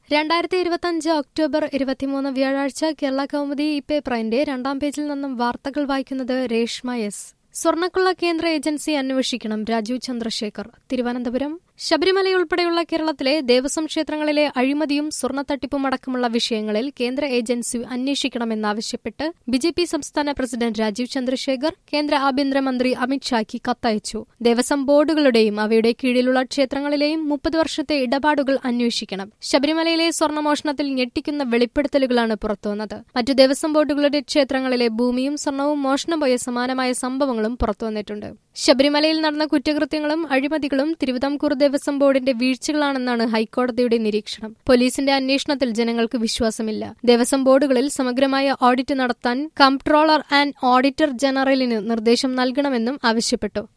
രണ്ടായിരത്തി ഇരുപത്തിയഞ്ച് ഒക്ടോബർ ഇരുപത്തിമൂന്ന് വ്യാഴാഴ്ച കേരള കൗമുദി ഈ പേപ്പറിന്റെ രണ്ടാം പേജിൽ നിന്നും വാർത്തകൾ വായിക്കുന്നത് രേഷ്മ എസ് സ്വർണ്ണക്കുള്ള കേന്ദ്ര ഏജൻസി അന്വേഷിക്കണം രാജീവ് ചന്ദ്രശേഖർ തിരുവനന്തപുരം ശബരിമലയുൾപ്പെടെയുള്ള കേരളത്തിലെ ദേവസ്വം ക്ഷേത്രങ്ങളിലെ അഴിമതിയും സ്വർണ്ണത്തട്ടിപ്പും അടക്കമുള്ള വിഷയങ്ങളിൽ കേന്ദ്ര ഏജൻസി അന്വേഷിക്കണമെന്നാവശ്യപ്പെട്ട് ബിജെപി സംസ്ഥാന പ്രസിഡന്റ് രാജീവ് ചന്ദ്രശേഖർ കേന്ദ്ര ആഭ്യന്തരമന്ത്രി അമിത്ഷായ്ക്ക് കത്തയച്ചു ദേവസ്വം ബോർഡുകളുടെയും അവയുടെ കീഴിലുള്ള ക്ഷേത്രങ്ങളിലെയും മുപ്പത് വർഷത്തെ ഇടപാടുകൾ അന്വേഷിക്കണം ശബരിമലയിലെ സ്വർണ്ണമോഷണത്തിൽ ഞെട്ടിക്കുന്ന വെളിപ്പെടുത്തലുകളാണ് പുറത്തുവന്നത് മറ്റു ദേവസ്വം ബോർഡുകളുടെ ക്ഷേത്രങ്ങളിലെ ഭൂമിയും സ്വർണവും മോഷണം പോയ സമാനമായ സംഭവങ്ങളും പുറത്തുവന്നിട്ടുണ്ട് ശബരിമലയിൽ നടന്ന കുറ്റകൃത്യങ്ങളും അഴിമതികളും തിരുവിതാംകൂർ ദേവസ്വം ബോർഡിന്റെ വീഴ്ചകളാണെന്നാണ് ഹൈക്കോടതിയുടെ നിരീക്ഷണം പോലീസിന്റെ അന്വേഷണത്തിൽ ജനങ്ങൾക്ക് വിശ്വാസമില്ല ദേവസ്വം ബോർഡുകളിൽ സമഗ്രമായ ഓഡിറ്റ് നടത്താൻ കംട്രോളർ ആൻഡ് ഓഡിറ്റർ ജനറലിന് നിർദ്ദേശം നൽകണമെന്നും ആവശ്യപ്പെട്ടു